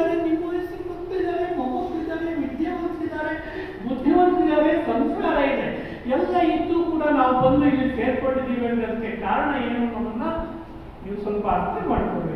ಮಕ್ಕಳಿದ್ದಾರೆ ನಿಮ್ಮ ವಯಸ್ಸಿನ ಮಕ್ಕಳಿದ್ದಾರೆ ಮೊಮ್ಮಕ್ಕಳಿದ್ದಾರೆ ವಿದ್ಯಾವಂತರಿದ್ದಾರೆ ಬುದ್ಧಿವಂತರಿದ್ದಾರೆ ಸಂಸ್ಕಾರ ಇದೆ ಎಲ್ಲ ಇದ್ದು ಕೂಡ ನಾವು ಬಂದು ಇಲ್ಲಿ ಸೇರ್ಕೊಂಡಿದ್ದೀವಿ ಅನ್ನೋದಕ್ಕೆ ಕಾರಣ ಏನು ಅನ್ನೋದನ್ನ ನೀವು ಸ್ವಲ್ಪ ಅರ್ಥ ಮಾಡ್ಕೊಳ್ಬೇಕು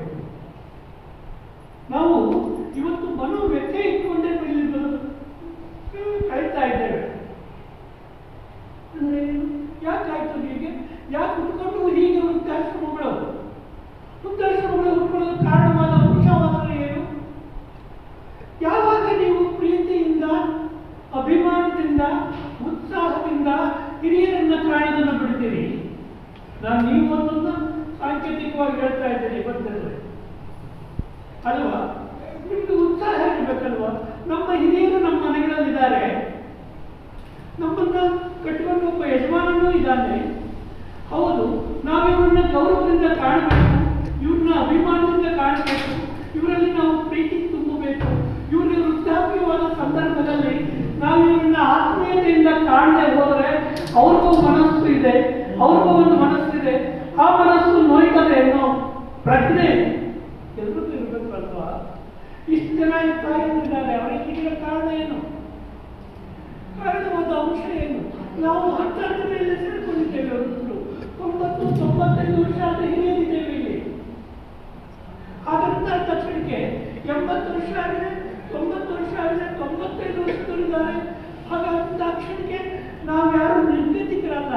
ನಾವು ಇವತ್ತು ಮನೋ ವ್ಯತ್ಯೆ ಇಟ್ಕೊಂಡೇ ಇಲ್ಲಿ ಬರೋದು ಹ್ಮ್, ಕಳೀತಾ ಇದ್ದೇವೆ ಅಂದ್ರೆ ಏನು? ಯಾಕಾಯ್ತು ಹೀಗೆ ಯಾಕೆ ಹುಟ್ಕೊಂಡು ಹೀಗೆ ವೃದ್ಧಾಶ್ರಮಗಳು ವೃದ್ಧಾಶ್ರಮಗಳು ಹುಟ್ಕೊಳ್ಳೋದು ಕಾರಣವಾದ ಅಂಶವಾದರೆ ಏನು ಯಾವಾಗ ನೀವು ಪ್ರೀತಿಯಿಂದ ಅಭಿಮಾನದಿಂದ ಉತ್ಸಾಹದಿಂದ ಹಿರಿಯರನ್ನ ಕಾಣೋದನ್ನ ಬಿಡ್ತೀರಿ ನಾನು ನೀವು ಒಂದನ್ನ ಸಾಂಕೇತಿಕವಾಗಿ ಹೇಳ್ತಾ ಇದ್ದೇನೆ ಬಂದರೆ ಅಲ್ವಾ ನಿಮ್ಗೆ ಉತ್ಸಾಹ ಇರ್ಬೇಕಲ್ವಾ ನಮ್ಮ ಹಿರಿಯರು ನಮ್ಮ ಮನೆಗಳಲ್ಲಿದ್ದಾರೆ ನಮ್ಮನ್ನ ಕಟ್ಟುಕೊಂಡು ಒಬ್ಬ ಯಜಮಾನನೂ ಇದ್ದಾನೆ ಹೌದು ನಾವಿವ್ರನ್ನ ಗೌರವದಿಂದ ಕಾಣಬೇಕು ಇವ್ರನ್ನ ಅಭಿಮಾನದಿಂದ ಕಾಣಬೇಕು ಇವರಲ್ಲಿ ನಾವು ಪ್ರೀತಿ ತುಂಬಬೇಕು ಇವ್ರಿಗೆ ವೃದ್ಧಾಪ್ಯವಾದ ಸಂದರ್ಭದಲ್ಲಿ ನಾವು ಇವ್ರನ್ನ ಆತ್ಮೀಯತೆಯಿಂದ ಕಾಣದೆ ಹೋದರೆ ಅವ್ರಿಗೂ ಮನಸ್ಸು ಇದೆ ಅವ್ರಿಗೂ ಒಂದು ಮನಸ್ಸಿದೆ ಆ ಮನಸ್ಸು ನೋಯ್ತದೆ ಅನ್ನೋ ಪ್ರಜ್ಞೆ ಎಲ್ರಿಗೂ ಇರ್ಬೇಕಲ್ವಾ ಇಷ್ಟು ಜನ ತಾಯಿದ್ದಾರೆ ಅವರಿಗೆ ಇದರ ಕಾರಣ ಏನು ಕಾರಣವಾದ ಅಂಶ ಏನು ನಾವು ಹತ್ತಾರು ಮೇಲೆ ಸೇರ್ಕೊಂಡಿದ್ದೇವೆ ಅವರನ್ನು ತೊಂಬತ್ತು ತೊಂಬತ್ತೈದು ವರ್ಷ ಆದ ಹಿರಿಯರಿದ್ದೇವೆ ಇಲ್ಲಿ ಹಾಗಂತ ತಕ್ಷಣಕ್ಕೆ ಎಂಬತ್ತು ವರ್ಷ ಆಗಿದೆ ತೊಂಬತ್ತು ವರ್ಷ ಆಗಿದೆ ತೊಂಬತ್ತೈದು ವರ್ಷದಲ್ಲಿದ್ದಾರೆ ಹಾಗಂತ ತಕ್ಷಣಕ್ಕೆ ನಾವು ಯಾರು ನಿರ್ಗತಿಕರಲ್ಲ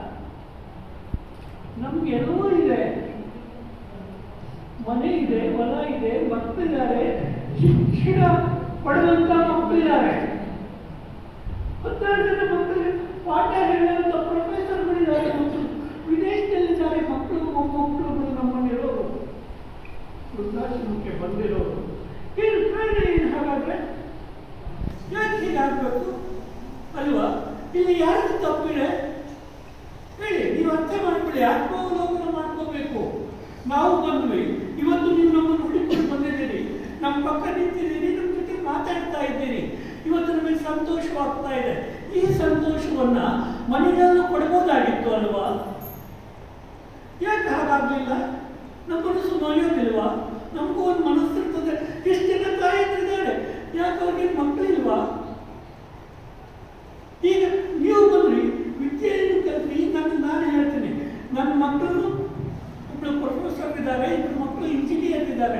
ನಮ್ಗೆ ಎಲ್ಲವೂ ಇದೆ ಮನೆ ಇದೆ ಹೊಲ ಇದೆ ಮಕ್ಕಳಿದ್ದಾರೆ ಶಿಕ್ಷಣ ಪಡೆದಂತ ಮಕ್ಕಳಿದ್ದಾರೆ ಹತ್ತಾರು ಜನ ಮಕ್ಕಳಿಗೆ ಪಾಠ ಹೇಳುವಂತ ಪ್ರೊಫೆಸರ್ಗಳಿದ್ದಾರೆ ಮತ್ತು ವಿದೇಶದಲ್ಲಿದ್ದಾರೆ ಮಕ್ಕಳು ಮೊಮ್ಮಕ್ಕಳುಗಳು ನಮ್ಮಲ್ಲಿರೋರು ವೃದ್ಧಾಶ್ರಮಕ್ಕೆ ಬಂದಿರೋರು ಏನು ಕಾರಣ ಏನು ಹಾಗಾದ್ರೆ ಯಾಕೆ ಹೀಗಾಗಬೇಕು ಅಲ್ವಾ ಇಲ್ಲಿ ಯಾರಿಗೂ ತಪ್ಪಿದೆ ಹೇಳಿ ನೀವು ಅರ್ಥ ಮಾಡ್ಕೊಳ್ಳಿ ಆತ್ಮಾವಲೋಕನ ಮಾಡ್ಕೋಬೇಕು ನಾವು ಬಂದ್ವಿ ಇವತ್ತು ನೀವು ನಮ್ಮನ್ನು ಹುಡುಕೊಂಡು ಬಂದಿದ್ದೀರಿ ನಮ್ಮ ಪಕ್ಕ ನಿಂತಿದ್ದೀರಿ ನಮ್ಮ ಜೊತೆ ಮಾತಾಡ್ತಾ ಇದ್ದೀರಿ ಇವತ್ತು ನಮಗೆ ಸಂತೋಷವಾಗ್ತಾ ಇದೆ ಈ ಸಂತೋಷವನ್ನ ಮನೆಯಲ್ಲೂ ಕೊಡ್ಬೋದಾಗಿತ್ತು ಅಲ್ವಾ ಯಾಕೆ ಹಾಗಾಗ್ಲಿಲ್ಲ ನಮ್ಮ ಮನಸ್ಸು ನೋಯೋದಿಲ್ವಾ ನಮಗೂ ಒಂದು ಮನಸ್ಸು ಇರ್ತದೆ ಎಷ್ಟು ಜನ ತಾಯಿದ್ದಾರೆ ಯಾಕೆ ಅವ್ರಿಗೆ ಮಕ್ಕಳಿಲ್ವಾ ಈಗ ನೀವು ಬಂದ್ರಿ ವಿದ್ಯೆಯನ್ನು ಕಲ್ತ್ರಿ ಈಗ ನಾನು ನಾನು ಹೇಳ್ತೀನಿ ನನ್ನ ಮಕ್ಕಳು ಒಬ್ಬಳು ಪ್ರೊಫೆಸರ್ ಇದ್ದಾರೆ ಇಬ್ಬರು ಮಕ್ಕಳು ಇಂಜಿನಿಯರ್ ಇದ್ದಾರೆ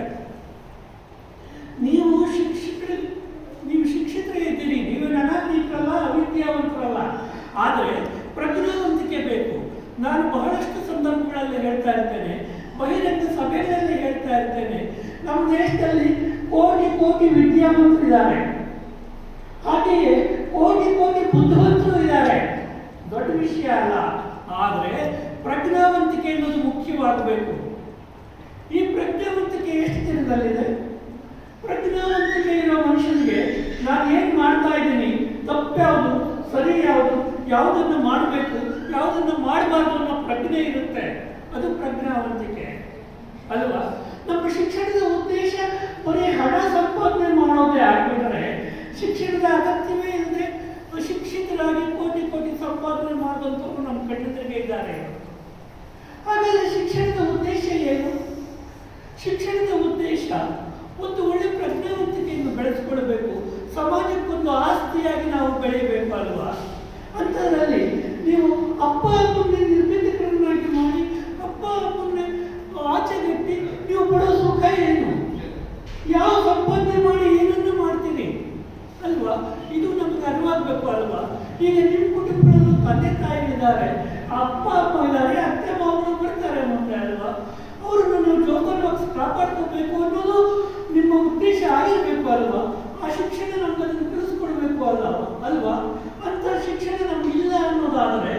ನೀವು ಶಿಕ್ಷಕರು ನೀವು ಶಿಕ್ಷಕರೇ ಇದ್ದೀರಿ ನೀವು ಅನಾಥಿಕರಲ್ಲ ಅವಿದ್ಯಾವಂತರಲ್ಲ ಆದರೆ ಪ್ರಜ್ಞಾವಂತಿಕೆ ಬೇಕು ನಾನು ಬಹಳಷ್ಟು ಸಂದರ್ಭಗಳಲ್ಲಿ ಹೇಳ್ತಾ ಇರ್ತೇನೆ ಬಹಿರಂಗ ಸಭೆಗಳಲ್ಲಿ ಹೇಳ್ತಾ ಇರ್ತೇನೆ ನಮ್ಮ ದೇಶದಲ್ಲಿ ಕೋಟಿ ಕೋಟಿ ವಿದ್ಯಾವಂತರಿದ್ದಾರೆ ಹಾಗೆಯೇ ಕೋಟಿ ಕೋಟಿ ಬುದ್ಧಿವಂತರು ಇದ್ದಾರೆ ದೊಡ್ಡ ವಿಷಯ ಅಲ್ಲ ಆದರೆ ಪ್ರಜ್ಞಾವಂತಿಕೆ ಅನ್ನೋದು ಮುಖ್ಯವಾಗಬೇಕು ಈ ಪ್ರಜ್ಞಾವಂತಿಕೆ ಎಷ್ಟು ದಿನದಲ್ಲಿದೆ ಪ್ರಜ್ಞಾವಂತಿಕೆ ಇರೋ ಮನುಷ್ಯನಿಗೆ ನಾನು ಏನ್ ಮಾಡ್ತಾ ಇದ್ದೀನಿ ತಪ್ಪು ಯಾವುದು ಸರಿ ಯಾವುದು ಯಾವುದನ್ನು ಮಾಡಬೇಕು ಯಾವುದನ್ನು ಮಾಡಬಾರ್ದು ಅನ್ನೋ ಪ್ರಜ್ಞೆ ಇರುತ್ತೆ ಅದು ಪ್ರಜ್ಞಾವಂತಿಕೆ ಅಲ್ವಾ ನಮ್ಮ ಶಿಕ್ಷಣದ ಉದ್ದೇಶ ಬರೀ ಹಣ ಸಂಪಾದನೆ ಮಾಡೋದೇ ಆಗ್ಬಿಟ್ರೆ ಶಿಕ್ಷಣದ ಅಗತ್ಯವೇ ಇಲ್ಲದೆ ಅಶಿಕ್ಷಿತರಾಗಿ ಕೋಟಿ ಕೋಟಿ ಸಂಪಾದನೆ ಮಾಡಿದಂಥವ್ರು ನಮ್ಮ ಕಣ್ಣೆದುರಿಗೆ ಇದ್ದಾರೆ ಹಾಗಾದ್ರೆ ಶಿಕ್ಷಣದ ಉದ್ದೇಶ ಏನು ಶಿಕ್ಷಣದ ಉದ್ದೇಶ ಒಂದು ಒಳ್ಳೆ ಪ್ರಜ್ಞಾವಂತಿಕೆಯನ್ನು ಬೆಳೆಸ್ಕೊಳ್ಬೇಕು ಸಮಾಜಕ್ಕೊಂದು ಆಸ್ತಿಯಾಗಿ ನಾವು ಬೆಳೆಯಬೇಕು ಅಲ್ವಾ ಅಂಥದ್ರಲ್ಲಿ ನೀವು ಅಪ್ಪ ಅಮ್ಮನ್ನೇ ನಿರ್ಮಿತಕರನ್ನಾಗಿ ಮಾಡಿ ಅಪ್ಪ ಅಮ್ಮನ್ನೇ ಆಚೆಗಟ್ಟಿ ನೀವು ಪಡೋ ಸುಖ ಏನು ಯಾವ ಸಂಪಾದನೆ ಮಾಡಿ ಏನನ್ನು ಮಾಡ್ತೀರಿ ಅಲ್ವಾ ಇದು ನಮ್ಗೆ ಅರಿವಾಗಬೇಕು ಅಲ್ವಾ ಈಗ ನಿಮ್ಮ ಕುಟುಂಬದಲ್ಲೂ ತಂದೆ ತಾಯಿ ಇದ್ದಾರೆ ಅಪ್ಪ ಅಮ್ಮ ಇದ್ದಾರೆ ಅತ್ತೆ ಮಾವರು ಬರ್ತಾರೆ ಮುಂದೆ ಅಲ್ವಾ ಅವರನ್ನು ನೀವು ಜೋಪಾನವಾಗಿ ಕಾಪಾಡ್ಕೋಬೇಕು ಅನ್ನೋದು ನಿಮ್ಮ ಉದ್ದೇಶ ಆಗಿರ್ಬೇಕು ಅಲ್ವಾ ಆ ಶಿಕ್ಷಣ ನಮ್ಗೆ ಅದನ್ನು ತಿಳಿಸ್ಕೊಡ್ಬೇಕು ಅಲ್ಲ ಅಲ್ವಾ ಅಂತ ಶಿಕ್ಷಣ ನಮ್ಗೆ ಇಲ್ಲ ಅನ್ನೋದಾದರೆ